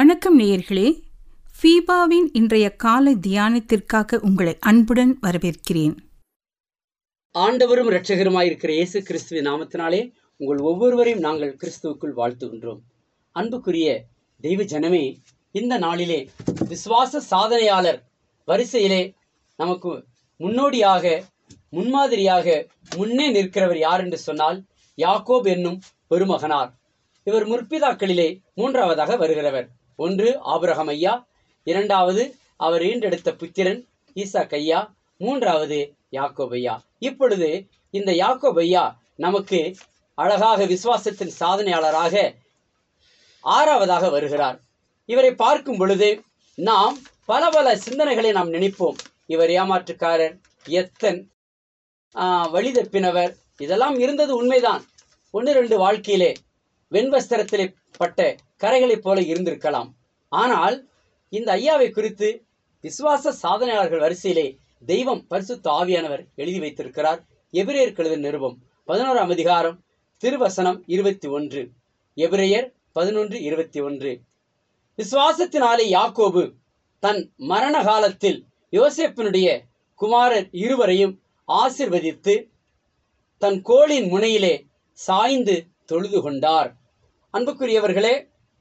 வணக்கம் நேயர்களே ஃபீபாவின் இன்றைய காலை தியானத்திற்காக உங்களை அன்புடன் வரவேற்கிறேன் ஆண்டவரும் இரட்சகருமாயிருக்கிற இயேசு கிறிஸ்துவின் நாமத்தினாலே உங்கள் ஒவ்வொருவரையும் நாங்கள் கிறிஸ்துவுக்குள் வாழ்த்துகின்றோம் அன்புக்குரிய தெய்வ ஜனமே இந்த நாளிலே விசுவாச சாதனையாளர் வரிசையிலே நமக்கு முன்னோடியாக முன்மாதிரியாக முன்னே நிற்கிறவர் யார் என்று சொன்னால் யாக்கோப் என்னும் பெருமகனார் இவர் முற்பிதாக்களிலே மூன்றாவதாக வருகிறவர் ஒன்று ஆபிரகம் ஐயா இரண்டாவது அவர் ஈண்டெடுத்த புத்திரன் ஈசாக் ஐயா மூன்றாவது யாக்கோப் ஐயா இப்பொழுது இந்த யாக்கோப் ஐயா நமக்கு அழகாக விசுவாசத்தின் சாதனையாளராக ஆறாவதாக வருகிறார் இவரை பார்க்கும் பொழுது நாம் பல பல சிந்தனைகளை நாம் நினைப்போம் இவர் ஏமாற்றுக்காரர் எத்தன் ஆஹ், வழி தப்பினவர் இதெல்லாம் இருந்தது உண்மைதான் ஒன்று ரெண்டு வாழ்க்கையிலே வெண்வஸ்திரத்திலே பட்ட கரைகளைப் போல இருந்திருக்கலாம் ஆனால் இந்த ஐயாவை குறித்து விசுவாச சாதனையாளர்கள் வரிசையிலே தெய்வம் பரிசுத்த ஆவியானவர் எழுதி வைத்திருக்கிறார் எபிரேயர் கழுத நிருபம் பதினோராம் அதிகாரம் திருவசனம் இருபத்தி ஒன்று எபிரேயர் பதினொன்று இருபத்தி ஒன்று விசுவாசத்தினாலே யாக்கோபு தன் மரண காலத்தில் யோசேப்பினுடைய குமாரர் இருவரையும் ஆசிர்வதித்து தன் கோளின் முனையிலே சாய்ந்து தொழுது கொண்டார் அன்புக்குரியவர்களே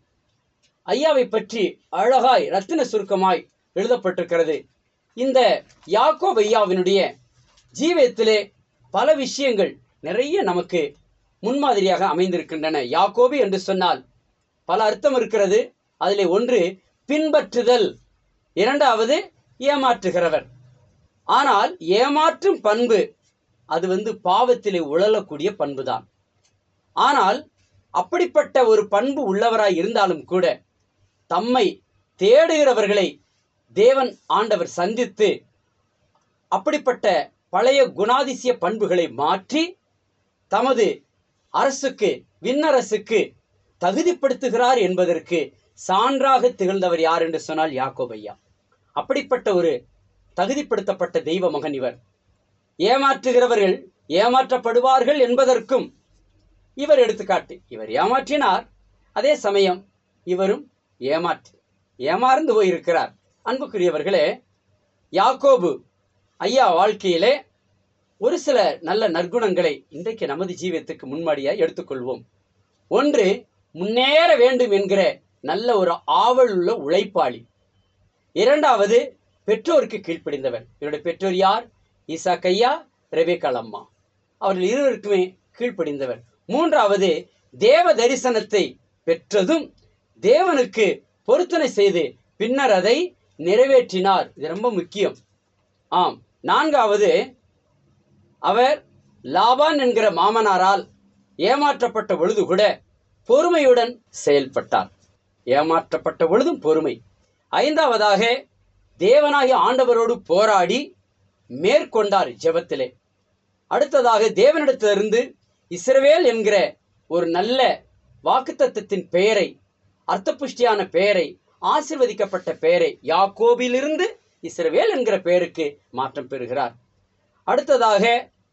ஐயாவை பற்றி அழகாய் ரத்தின சுருக்கமாய் எழுதப்பட்டிருக்கிறது இந்த யாக்கோப் ஐயாவினுடைய ஜீவியத்திலே பல விஷயங்கள் நிறைய நமக்கு முன்மாதிரியாக அமைந்திருக்கின்றன யாக்கோபு என்று சொன்னால் பல அர்த்தம் இருக்கிறது அதிலே ஒன்று பின்பற்றுதல் இரண்டாவது ஏமாற்றுகிறவர் ஆனால் ஏமாற்றும் பண்பு அது வந்து பாவத்திலே உழலக்கூடிய பண்புதான் ஆனால் அப்படிப்பட்ட ஒரு பண்பு உள்ளவராய் இருந்தாலும் கூட தம்மை தேடுகிறவர்களை தேவன் ஆண்டவர் சந்தித்து அப்படிப்பட்ட பழைய குணாதிசய பண்புகளை மாற்றி தமது அரசுக்கு விண்ணரசுக்கு தகுதிப்படுத்துகிறார் என்பதற்கு சான்றாக திகழ்ந்தவர் யார் என்று சொன்னால் யாக்கோப் ஐயா அப்படிப்பட்ட ஒரு தகுதிப்படுத்தப்பட்ட தெய்வ மகன் இவர் ஏமாற்றுகிறவர்கள் ஏமாற்றப்படுவார்கள் என்பதற்கும் இவர் எடுத்துக்காட்டு இவர் ஏமாற்றினார் அதே சமயம் இவரும் ஏமாற்றி ஏமாறந்து போயிருக்கிறார் அன்புக்குரியவர்களே யாக்கோபு ஐயா வாழ்க்கையிலே ஒரு சில நல்ல நற்குணங்களை இன்றைக்கு நமது ஜீவியத்துக்கு முன்மாடியாய் எடுத்துக்கொள்வோம் ஒன்று முன்னேற வேண்டும் என்கிற நல்ல ஒரு ஆவல் உள்ள உழைப்பாளி இரண்டாவது பெற்றோருக்கு கீழ்ப்படிந்தவர் இவருடைய பெற்றோர் யார் ஈசாக் ஐயா ரெபேக்காள் அம்மா அவர்கள் இருவருக்குமே கீழ்ப்படிந்தவர் மூன்றாவது தேவ தரிசனத்தை பெற்றதும் தேவனுக்கு பொருத்தனை செய்து பின்னர் அதை நிறைவேற்றினார் இது ரொம்ப முக்கியம் ஆம் நான்காவது அவர் லாபான் என்கிற மாமனாரால் ஏமாற்றப்பட்ட பொழுது கூட பொறுமையுடன் செயல்பட்டார் ஏமாற்றப்பட்ட பொழுதும் பொறுமை ஐந்தாவதாக தேவனாகிய ஆண்டவரோடு போராடி மேற்கொண்டார் ஜெபத்திலே அடுத்ததாக தேவனிடத்திலிருந்து இஸ்ரவேல் என்கிற ஒரு நல்ல வாக்குத்தத்தத்தின் பெயரை அர்த்தபுஷ்டியான பெயரை ஆசிர்வதிக்கப்பட்ட பெயரை யாக்கோபிலிருந்து இஸ்ரவேல் என்கிற பெயருக்கு மாற்றம் பெறுகிறார் அடுத்ததாக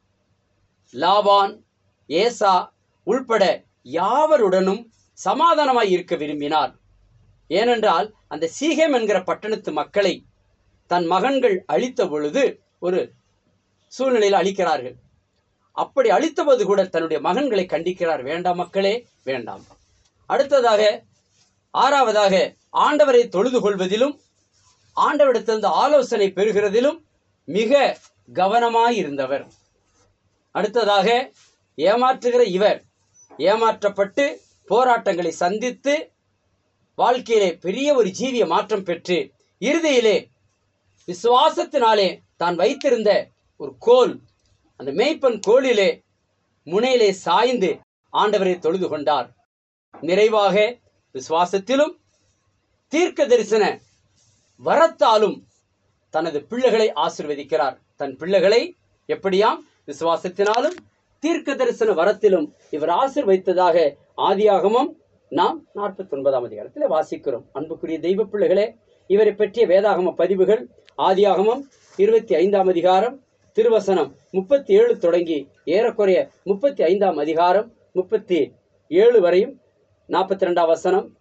லாபான் ஏசா உள்பட யாவருடனும் சமாதானமாய் இருக்க விரும்பினார் ஏனென்றால் அந்த சீகேம் என்கிற பட்டணத்து மக்களை தன் மகன்கள் அழித்த பொழுது ஒரு சூழ்நிலையில் அழிக்கிறார்கள் அப்படி அழித்தபோது கூட தன்னுடைய மகன்களை கண்டிக்கிறார் வேண்டாம் மக்களே வேண்டாம் அடுத்ததாக ஆறாவதாக ஆண்டவரை தொழுது கொள்வதிலும் ஆண்டவரிடத்திலிருந்து ஆலோசனை பெறுகிறதிலும் மிக கவனமாயிருந்தவர் அடுத்ததாக ஏமாற்றுகிற இவர் ஏமாற்றப்பட்டு போராட்டங்களை சந்தித்து வாழ்க்கையிலே பெரிய ஒரு ஜீவிய மாற்றம் பெற்று இறுதியிலே விசுவாசத்தினாலே தான் வைத்திருந்த ஒரு கோல் அந்த மேய்ப்பன் கோலிலே முனையிலே சாய்ந்து ஆண்டவரை தொழுது கொண்டார் நிறைவாக விசுவாசத்திலும் தீர்க்க தரிசன வரத்தாலும் தனது பிள்ளைகளை ஆசிர்வதிக்கிறார் தன் பிள்ளைகளை எப்படியாம் விசுவாசத்தினாலும் தீர்க்க தரிசன வரத்திலும் இவர் ஆசிர்வதித்ததாக ஆதியாகமம் நாம் நாற்பத்தி ஒன்பதாம் அதிகாரத்தில் வாசிக்கிறோம் அன்புக்குரிய தெய்வ பிள்ளைகளே இவரை பற்றிய வேதாகம பதிவுகள் ஆதியாகமம் இருபத்தி ஐந்தாம் அதிகாரம் திருவசனம் முப்பத்தி ஏழு தொடங்கி ஏறக்குறைய முப்பத்தி ஐந்தாம் அதிகாரம் முப்பத்தி ஏழு வரையும் நாற்பத்தி ரெண்டாம் வசனம்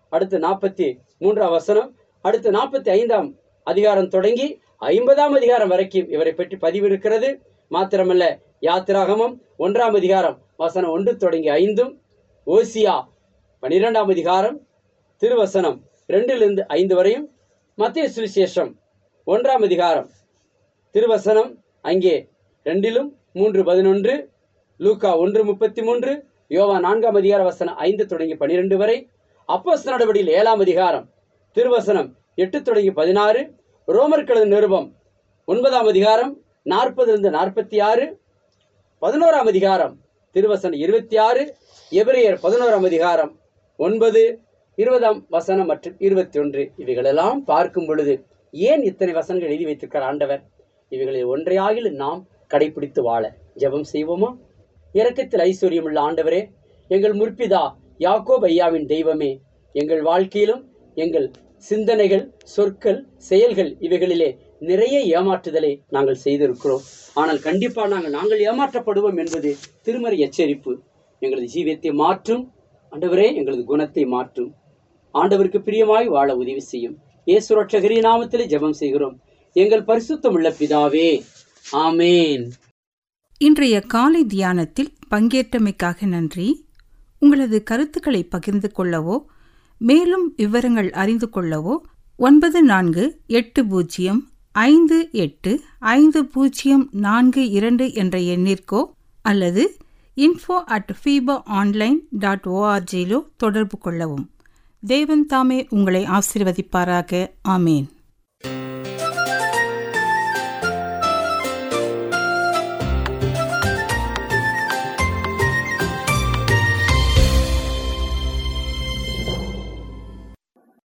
அடுத்து நாற்பத்தி மூன்றாம் வசனம் அடுத்து நாற்பத்தி ஐந்தாம் அதிகாரம் தொடங்கி ஐம்பதாம் அதிகாரம் வரைக்கும் இவரை பற்றி பதிவு இருக்கிறது மாத்திரமல்ல யாத்திராகமம் ஒன்றாம் அதிகாரம் வசனம் ஒன்று தொடங்கி ஐந்தும் ஓசியா பனிரெண்டாம் அதிகாரம் திருவசனம் ரெண்டிலிருந்து ஐந்து வரையும் மத்திய சுவிசேஷம் ஒன்றாம் அதிகாரம் திருவசனம் அங்கே ரெண்டிலும் மூன்று பதினொன்று லூக்கா ஒன்று முப்பத்தி மூன்று யோவா நான்காம் அதிகார வசனம் ஐந்து தொடங்கி பனிரெண்டு வரை அப்போஸ் நடவடிக்கையில் ஏழாம் அதிகாரம் திருவசனம் எட்டு தொடங்கி பதினாறு ரோமர் கழுது நிருபம் ஒன்பதாம் அதிகாரம் நாற்பதிலிருந்து நாற்பத்தி ஆறு பதினோராம் அதிகாரம் திருவசனம் இருபத்தி ஆறு எபிரேயர் பதினோராம் அதிகாரம் ஒன்பது இருபதாம் வசனம் மற்றும் இருபத்தி ஒன்று இவைகளெல்லாம் பார்க்கும் பொழுது ஏன் இத்தனை வசனங்கள் எழுதி வைத்திருக்கிறார் ஆண்டவர் இவைகளில் ஒன்றையாகிலும் நாம் கடைபிடித்து வாழ ஜெபம் செய்வோமா இரக்கத்தில் ஐஸ்வர்யமுள்ள ஆண்டவரே எங்கள் முற்பிதா யாக்கோப் ஐயாவின் தெய்வமே எங்கள் வாழ்க்கையிலும் எங்கள் சிந்தனைகள் சொற்கள் செயல்கள் இவைகளிலே நிறைய ஏமாற்றுதலை நாங்கள் செய்திருக்கிறோம் ஆனால் கண்டிப்பா நாங்கள் நாங்கள் ஏமாற்றப்படுவோம் என்பது திருமறை எச்சரிப்பு எங்களது ஜீவியத்தை மாற்றும் ஆண்டவரே எங்களது குணத்தை மாற்றும் ஆண்டவருக்கு பிரியமாய் வாழ உதவி செய்யும் இயேசு ரட்சகரி நாமத்திலே ஜெபம் செய்கிறோம் எங்கள் பரிசுத்தமுள்ள பிதாவே ஆமேன் இன்றைய காலை தியானத்தில் பங்கேற்றமைக்காக நன்றி உங்களது கருத்துக்களை பகிர்ந்து கொள்ளவோ மேலும் விவரங்கள் அறிந்து கொள்ளவோ ஒன்பது நான்கு எட்டு பூஜ்ஜியம் ஐந்து எட்டு ஐந்து பூஜ்ஜியம் நான்கு இரண்டு என்ற எண்ணிற்கோ அல்லது info at FIBA online dot ஓஆர்ஜியிலோ தொடர்பு கொள்ளவும் தேவன் தாமே உங்களை ஆசீர்வதிப்பாராக ஆமேன்